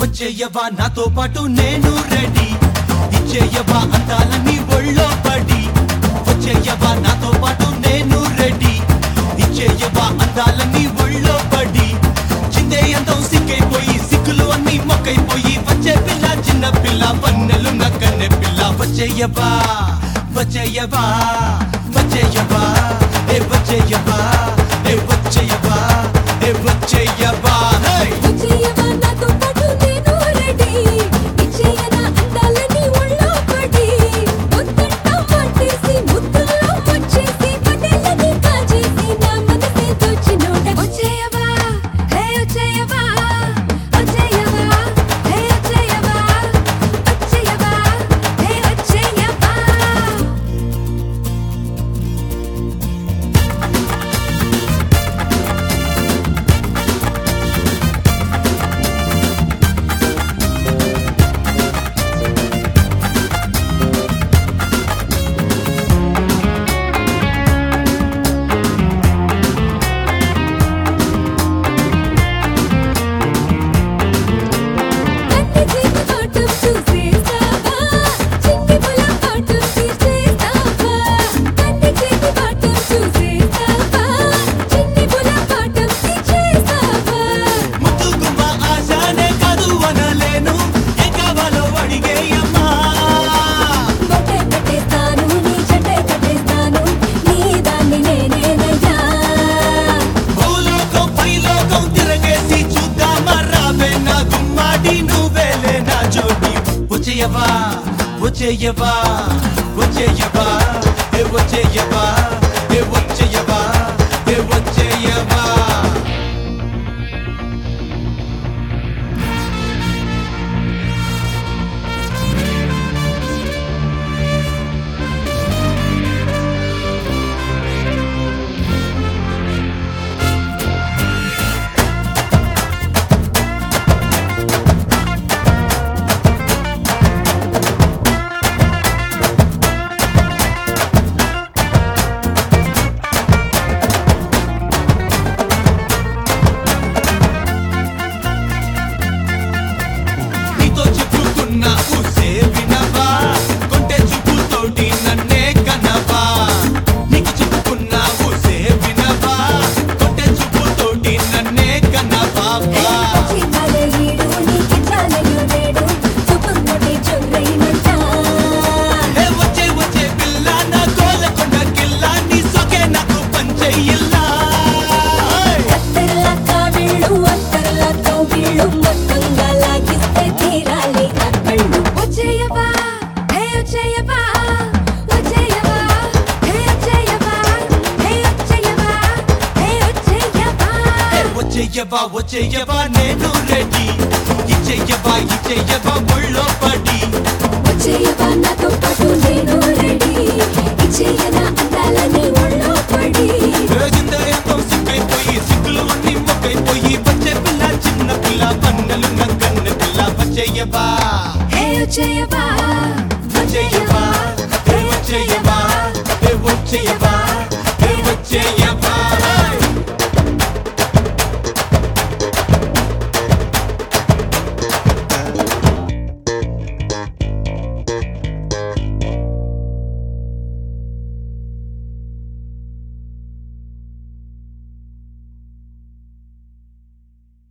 వచ్చేయవా నాతో పాటు నేను రెడీ ఇచ్చేయవా అందాలని ఒళ్ళో పడి వచ్చేయవా నాతో పాటు నేను రెడీ ఇచ్చేయవా అందాలని ఒళ్ళో పడి చిందే అందం సిక్కైపోయి సిక్కులు అన్ని మొక్కైపోయి వచ్చే పిల్ల చిన్న పిల్ల పన్నెలు నక్కనే పిల్ల వచ్చేయవా వచ్చేయవా వచ్చేయవా ఏ వచ్చేయవా ఏ వచ్చేయవా ఏ వచ్చేయవా హే వచ్చేయవా నాతో పాటు నేను రెడీ ఇచ్చేయనా అందాలని ఒళ్ళో పడి ముద్దంట పట్టేసి ముద్దుల్లో వచ్చేసి పటేళ్ళని కాజేసి నా మనసే దోచినోడ వచ్చేయవా హే వచ్చేయవా వచ్చేయవా హే వచ్చేయవా వచ్చేయవా హే వచ్చేయవా కన్ని చేతి పాఠం చూసేస్తావా చిన్ని పొల పాఠం తీర్చేస్తావా కన్ని చేతి పాఠం చూసేస్తావా చిన్ని పొల పాఠం తీర్చేస్తావా ముద్దు గుమ్మ ఆశానే కాదు అనలేను ఏ కావాలో అడిగేయమ్మా బొట్టే పెట్టేస్తాను నీ చెట్టే కట్టేస్తాను నీ దాన్ని నేనేనయ్యా భూలోకం పైలోకం తిరగేసి చూద్దామా రావే నా గుమ్మాడి నువ్వేలే నా జోడి వచ్చేయవా వచ్చేయవా వచ్చేయవా ఏ వచ్చేయవా ఏ వచ్చేయవా ఏ వచ్చేయవా నీతో చెప్పుకున్న ఊసే వినవా కొంటె చూపుతోటి నన్నే కనవా నీకు చెప్పుకున్న ఊసే వినవా కొంటె చూపుతోటి నన్నే కనవా చిన్నాలే ఈడు నీకి చాలయ్యో నేడు చూపుతోటి చొర్రైనట్టా ఏ వచ్చే వచ్చే పిల్ల నా గోలకొండ కిల్ల నీ సొకే నాకు పంచెయ్యిల్లా కత్తెరల కావిళ్ళు అత్తర్ల కౌగిళ్ళు మొత్తంగా లాగిస్తే తీరాలి ఆ కళ్ళు వచ్చేయవా హే వచ్చేయవా వచ్చేయవా హే వచ్చేయవా హే వచ్చేయవా హే వచ్చేయవా ఏ వచ్చేయవా వచ్చేయవా నేను రెడీ ఇచ్చేయవా ఇచ్చేయవా ఒళ్ళో పడి వచ్చేయవా నాతో పాటు నేను రెడీ ఇచ్చేయనా అందాలని ఒళ్ళో పడి రోజుందరతో సిక్కైపోయి సిక్కులు అన్ని మొక్కైపోయి వచ్చే పిల్ల చిన్న పిల్ల పన్నెలు నక్కన్న పిల్ల వచ్చేయవా హే వచ్చేయవా